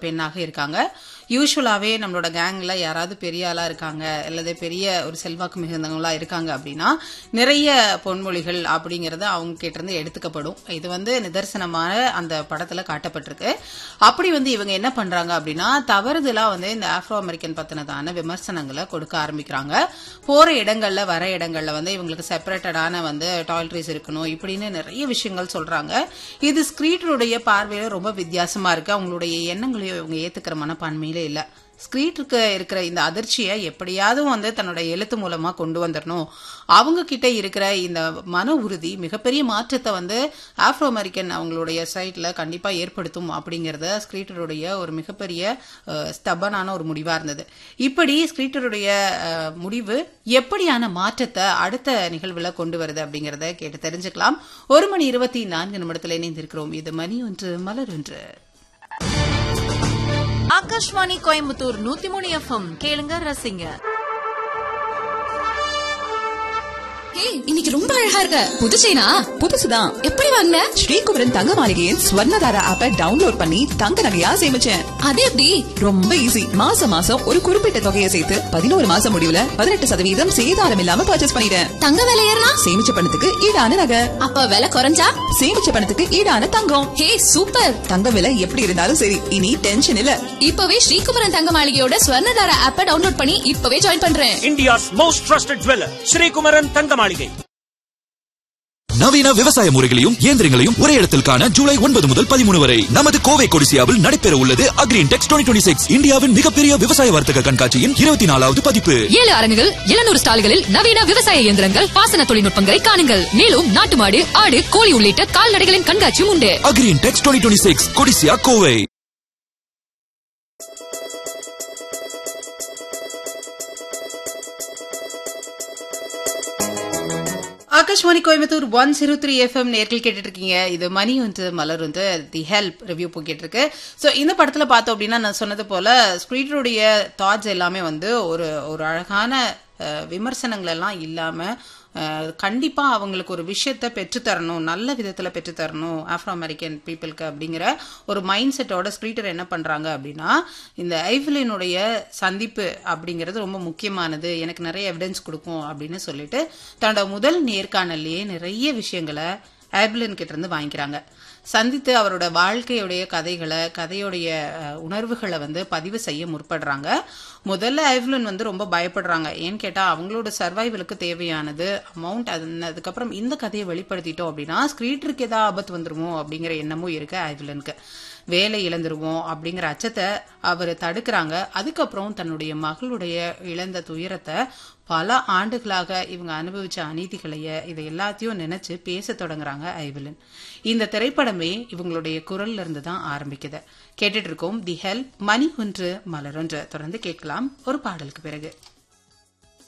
பெண்ணாக இருக்காங்க யூஸ்வலாவே நம்மளோட கேங்ல யாராவது பெரிய ஆளா இருக்காங்க அல்லது பெரிய ஒரு செல்வாக்கு மிகுந்தவங்களா இருக்காங்க அப்படின்னா நிறைய பொன்மொழிகள் அப்படிங்கறது அவங்க கிட்ட இருந்து எடுத்துக்கப்படும் இது வந்து நிதர்சனமான அந்த படத்துல காட்டப்பட்டிருக்கு அப்படி வந்து இவங்க என்ன பண்றாங்க அப்படின்னா தவறுதலா வந்து இந்த ஆப்ரோ அமெரிக்கன் பத்தினதான விமர்சனங்களை கொடுக்க ஆரம்பிக்கிறாங்க போற இடங்கள்ல வர இடங்கள்ல வந்து இவங்களுக்கு செப்பரேட்டடான வந்து டாய்லெட்ரிஸ் இருக்கணும் இப்படின்னு நிறைய விஷயங்கள் சொல்றாங்க இது ஸ்கிரீட்டருடைய பார்வையில ரொம்ப வித்தியாசமா இருக்கு அவங்களுடைய எண்ணங்களையும் இவங்க ஏத்துக்கிற மனப்பான்மையில இல்ல ஸ்கிரீட்டுக்கு இருக்கிற இந்த அதிர்ச்சியை எப்படியாவது வந்து தன்னோட எழுத்து மூலமா கொண்டு வந்துடணும் அவங்க கிட்ட இருக்கிற இந்த மன உறுதி மிகப்பெரிய மாற்றத்தை வந்து ஆப்ரோ அமெரிக்கன் அவங்களுடைய சைட்ல கண்டிப்பா ஏற்படுத்தும் அப்படிங்கறத ஸ்கிரீட்டருடைய ஒரு மிகப்பெரிய ஸ்டபனான ஒரு முடிவா இருந்தது இப்படி ஸ்கிரீட்டருடைய அஹ், முடிவு எப்படியான மாற்றத்தை அடுத்த நிகழ்வுல கொண்டு வருது அப்படிங்கறத கேட்டு தெரிஞ்சுக்கலாம் ஒரு மணி இருபத்தி நான்கு நிமிடத்துல இணைந்திருக்கிறோம் இது மணி ஒன்று மலர் ஒன்று ஆகாஷ்வாணி கோயம்புத்தூர் நூத்தி மூணு எஃப்எம் கேளுங்க ரசிங்க ஏய், இன்னைக்கு ரொம்ப அழகா இருக்க புது செயினா புதுசுதான் எப்படி வாங்கின ஸ்ரீகுமரன் தங்க மாளிகையின் ஸ்வர்ணதாரா ஆப்பை டவுன்லோட் பண்ணி தங்க நகையா சேமிச்சேன் அது எப்படி ரொம்ப ஈஸி மாசம் மாசம் ஒரு குறிப்பிட்ட தொகையை சேர்த்து பதினோரு மாசம் முடிவுல பதினெட்டு சதவீதம் சேதாரம் இல்லாம பர்ச்சேஸ் பண்ணிட்டேன் தங்க விலை ஏறினா சேமிச்ச பணத்துக்கு ஈடான நகை அப்ப விலை குறைஞ்சா சேமிச்ச பணத்துக்கு ஈடான தங்கம் ஹே சூப்பர் தங்க விலை எப்படி இருந்தாலும் சரி இனி டென்ஷன் இல்ல இப்பவே ஸ்ரீகுமரன் தங்க மாளிகையோட ஸ்வர்ணதார ஆப்ப டவுன்லோட் பண்ணி இப்பவே ஜாயின் பண்றேன் India's most trusted jeweler, Sri Kumaran Tangamalige. நவீன விவசாய முறைகளையும் இயந்திரங்களையும் ஒரே இடத்தில் காண ஜூலை ஒன்பது முதல் பதிமூணு வரை நமது கோவை கொடிசியாவில் நடைபெற உள்ளது அக்ரீன் டெக்ஸ் டுவெண்ட்டி சிக்ஸ் இந்தியாவின் மிகப்பெரிய விவசாய வர்த்தக கண்காட்சியின் இருபத்தி நாலாவது பதிப்பு ஏழு அரங்குகள் எழுநூறு ஸ்டால்களில் நவீன விவசாய இயந்திரங்கள் பாசன தொழில்நுட்பங்களை காணுங்கள் மேலும் நாட்டு மாடு ஆடு கோழி உள்ளிட்ட கால்நடைகளின் கண்காட்சியும் உண்டு அக்ரீன் டெக்ஸ் twenty six Codissia Kovai Akashvani Coimbatore one zero three FM நேர்கள் கேட்டுட்டு இருக்கீங்க இது மணி வந்து மலர் வந்து தி ஹெல்ப் ரிவ்யூ போய்கிட்டு இருக்கு ஸோ இந்த படத்துல பார்த்தோம் அப்படின்னா நான் சொன்னது போல ஸ்கிரீட்டருடைய தாட்ஸ் எல்லாமே வந்து ஒரு ஒரு அழகான அஹ், விமர்சனங்கள் எல்லாம் இல்லாம அஹ், கண்டிப்பா அவங்களுக்கு ஒரு விஷயத்த பெற்றுத்தரணும் நல்ல விதத்துல பெற்றுத்தரணும் ஆப்ரோ அமெரிக்கன் பீப்புளுக்கு அப்படிங்கிற ஒரு மைண்ட் செட்டோட ஸ்கிரீட்டர் என்ன பண்றாங்க அப்படின்னா இந்த ஐஃபிலினுடைய சந்திப்பு அப்படிங்கிறது ரொம்ப முக்கியமானது எனக்கு நிறைய எவிடன்ஸ் கொடுக்கும் அப்படின்னு சொல்லிட்டு தன்னோட முதல் நேர்காணல்லையே நிறைய விஷயங்களை ஆப்லின் கிட்ட இருந்து வாங்கிக்கிறாங்க சந்தித்து அவரோட வாழ்க்கையுடைய கதைகளை கதையுடைய அஹ், உணர்வுகளை வந்து பதிவு செய்ய முற்படுறாங்க முதல்ல ஐவ்லின் வந்து ரொம்ப பயப்படுறாங்க ஏன்னு கேட்டா அவங்களோட சர்வைவலுக்கு தேவையானது அமௌண்ட் அது அதுக்கப்புறம் இந்த கதையை வெளிப்படுத்திட்டோம் அப்படின்னா ஸ்கிரீட்டருக்கு ஏதாவது ஆபத்து வந்துருமோ அப்படிங்கிற எண்ணமும் இருக்கு ஐவ்லினுக்கு வேலை இழந்துருவோம் அப்படிங்கிற அச்சத்தை அவர் தடுக்கிறாங்க அதுக்கப்புறம் தன்னுடைய மகளுடைய இழந்த துயரத்தை பல ஆண்டுகளாக இவங்க அனுபவிச்ச அநீதிகளைய இதை எல்லாத்தையும் நினைச்சு பேச தொடங்குறாங்க ஐவிலன் இந்த திரைப்படமே இவங்களுடைய குரல்ல இருந்து தான் ஆரம்பிக்குது கேட்டுட்டு இருக்கோம் தி ஹெல்ப் மணி ஒன்று மலர் ஒன்று தொடர்ந்து கேட்கலாம் ஒரு பாடலுக்கு பிறகு